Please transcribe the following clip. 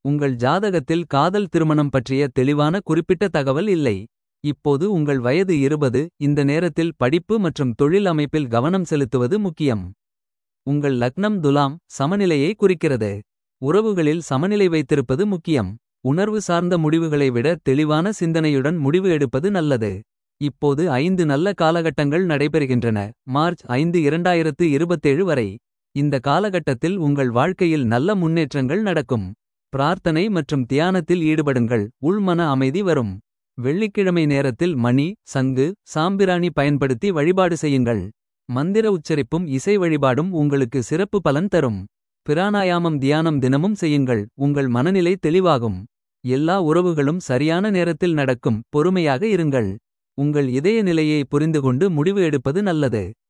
உங்கள் ஜாதகத்தில் காதல் திருமணம் பற்றிய தெளிவான குறிப்பிட்ட தகவல் இல்லை. இப்போது உங்கள் வயது 20 இந்த நேரத்தில் படிப்பு மற்றும் தொழில் அமைப்பில் கவனம் செலுத்துவது முக்கியம். உங்கள் லக்னம் துலாம் சமநிலையை குறிக்கிறது. உறவுகளில் சமநிலை வைத்திருப்பது முக்கியம். உணர்வு சார்ந்த முடிவுகளை விட தெளிவான சிந்தனையுடன் முடிவு எடுப்பது நல்லது. இப்போது ஐந்து நல்ல காலகட்டங்கள் நடைபெறுகின்றன. மார்ச் 5 2027 வரை. இந்த காலகட்டத்தில் உங்கள் வாழ்க்கையில் நல்ல முன்னேற்றங்கள் நடக்கும். பிரார்த்தனை மற்றும் தியானத்தில் ஈடுபடுங்கள் உள்மன அமைதி வரும். வெள்ளிக்கிழமை நேரத்தில் மணி சங்கு சாம்பிராணி பயன்படுத்தி வழிபாடு செய்யுங்கள். மந்திர உச்சரிப்பும் இசை வழிபாடும் உங்களுக்கு சிறப்பு பலன் தரும். பிராணாயாமம் தியானம் தினமும் செய்யுங்கள் உங்கள் மனநிலை தெளிவாகும். எல்லா உறவுகளும் சரியான நேரத்தில் நடக்கும் பொறுமையாக இருங்கள். உங்கள் இதய நிலையை புரிந்துகொண்டு முடிவு எடுப்பது நல்லது.